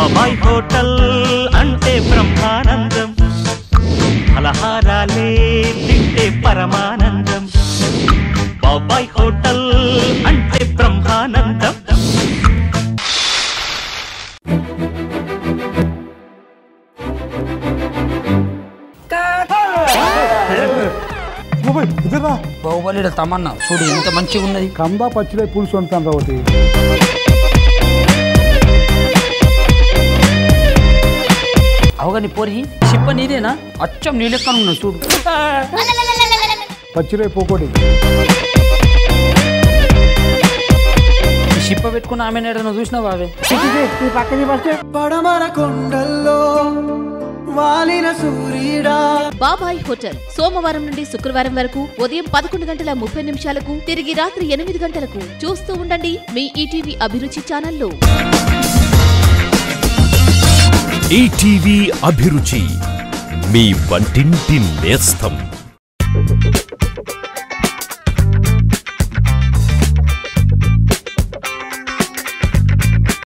బాబాయ్ హోటల్ అంటే బ్రహ్మానందం ఫలహారాలే తింటే పరమానందం బాబాయ్ హోటల్ అంటే బ్రహ్మానందం బాబాయ్ ఇద్దరా బాహుబలి తమన్నా చూడు ఎంత మంచిగా ఉన్నది కందా పచ్చిలే పులుసు వండుతాను ఒకటి అవగాని పోరి చిప్ప నీదేనా అచ్చం నీ లెక్కన ఉన్నావు చూడు పచ్చిలే పోకోడి ఈ చిప్ప పెట్టుకున్న ఆమె ఏడన్నా చూసినావా అవే పడమర కొండల్లో వాలిన సూర్యుడా బాబాయ్ హోటల్ సోమవారం నుండి శుక్రవారం వరకు ఉదయం పదకొండు గంటల ముప్పై నిమిషాలకు తిరిగి రాత్రి ఎనిమిది గంటలకు చూస్తూ ఉండండి మీ ఈటీవీ అభిరుచి ఛానల్లో ఈటీవీ అభిరుచి మీ వంటింటి నేస్తం